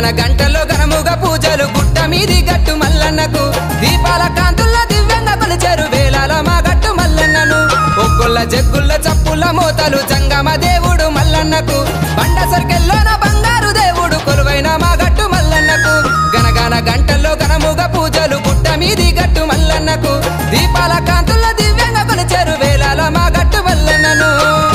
గనగన గంటలో గనముగా పూజలు గుట్ట మీది గట్టు మల్లన్నకు దీపాల కాంతుల్ల దివ్యంగా కొలిచారు వేలాల మా గట్టు మల్లన్నను ఒక్కొల్ల జగ్గుల్ల చప్పుల మోతలు జంగమ దేవుడు మల్లన్నకు బండ సర్కెల్లోన బంగారు దేవుడు కొలువైన మా గట్టు మల్లన్నకు గనగన గంటల్లో గనముగా పూజలు గుట్ట మీది గట్టు మల్లన్నకు దీపాల కాంతుల్ల దివ్యంగా కొలిచారు వేలాల మా గట్టు మల్లన్నను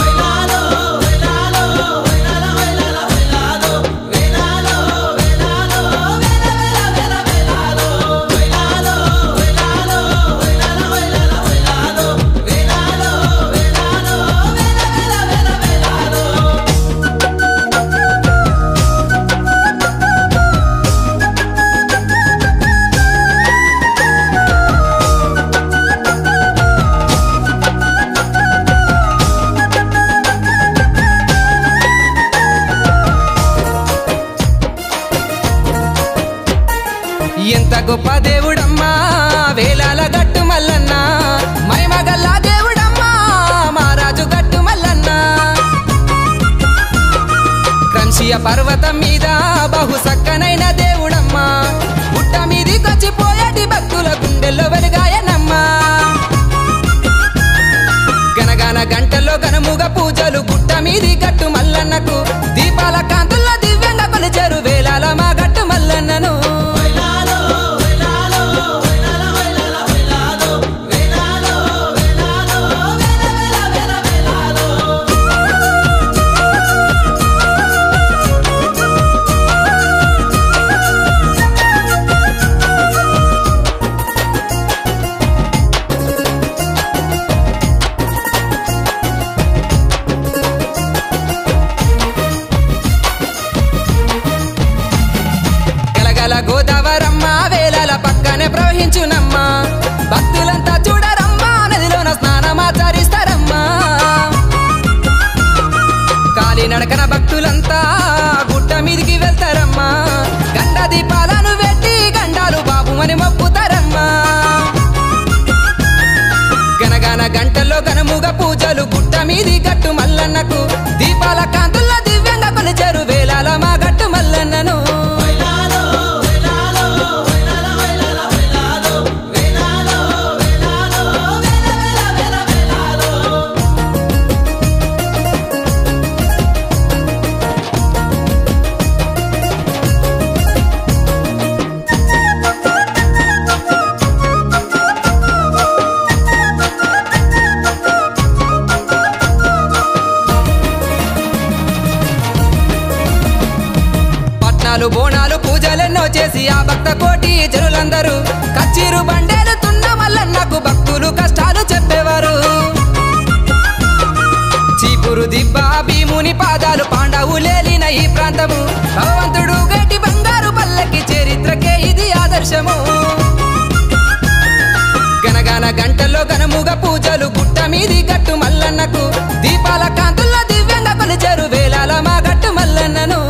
ఎంత గొప్ప దేవుడమ్మా వేలాల గట్టు మల్లన్న మైమగల్లా దేవుడమ్మా మారాజు గట్టు మల్లన్న కంచియ పర్వతం మీద బహు సక్కనైన దేవుడమ్మా గుట్ట మీదికొచ్చి పోయేటి భక్తుల గుండెల్లో వెలుగాయనమ్మా గనగన గంటల్లో గనముగా పూజలు గుట్ట మీది గట్టు మల్లన్నకు దీపాల కాంతుల్లో దివ్యంగా కొలిచారు వేలాల మా గట్టు మల్లన్నను గలగల గోదావరమ్మ వేలాల పక్కనే ప్రవహించునమ్మా భక్తులంతా చూడరమ్మా నదిలోన స్నానమాచరిస్తారమ్మా కాలి నడకన భక్తులంతా గుట్ట మీదికి వెళ్తారమ్మా గండ దీపాలను పెట్టి గండాలు బాబు అని మొక్కుతారమ్మా గనగన గంటల్లో గనముగా పూజలు గుట్ట మీది గట్టు మల్లన్నకు దీపాల కాంతుల్లో దివ్యంగా కొలిచారు వేలాల మా గట్టు మల్లన్నను పట్నాలు బోనాలు పూజలెన్నో చేసి ఆ భక్త కోటి జనులందరూ కచ్చీరు బండేలు తున్న మల్లన్నకు భక్తులు కష్టాలు చెప్పేవారు చీపురు దిబ్బ భీముని పాదాలు పాండవులేలిన ఈ ప్రాంతము భగవంతుడు గట్టి బంగారు పల్లకి చరిత్రకే ఇది ఆదర్శము గనగన గంటల్లో గనముగా పూజలు గుట్ట మీది గట్టు మల్లన్నకు దీపాల కాంతుల్లో దివ్యంగా కొలిచారు వేలాల మా గట్టు మల్లన్నను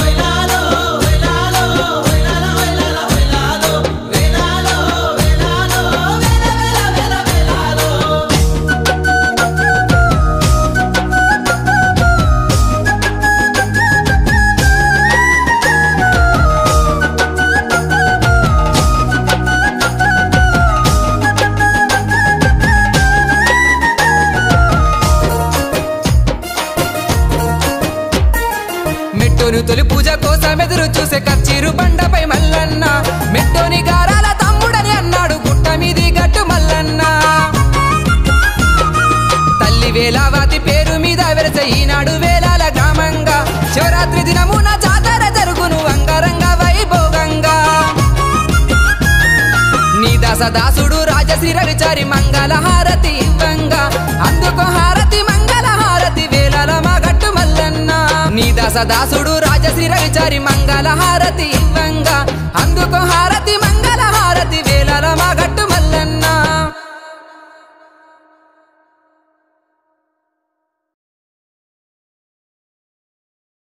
మెట్టోను తొలి పూజ కోసం ఎదురు చూసే కచ్చిరు బండపై మల్లన్న మెట్టోని గారాల తమ్ముడని అన్నాడు గుట్ట మీది గట్టు మల్లన్న తల్లి వేలావతి పేరు మీద వెరస ఈనాడు వేలాల గ్రామంగా శివరాత్రి దినమున జాతర జరుగును అంగరంగ వైభోగంగా నీ దాసదాసుడు రాజశ్రీ రవిచారి మంగళ హారతి ఇవ్వంగా అందుకో హారతి మంగళ హారతి వేలాల మా గట్టు మల్లన్న నీ దాసదాసుడు రాజశ్రీ రవిచారి మంగళ హారతి ఇవ్వంగా అందుకో హారతి మంగళ హారతి వేలాల మా గట్టు మల్లన్న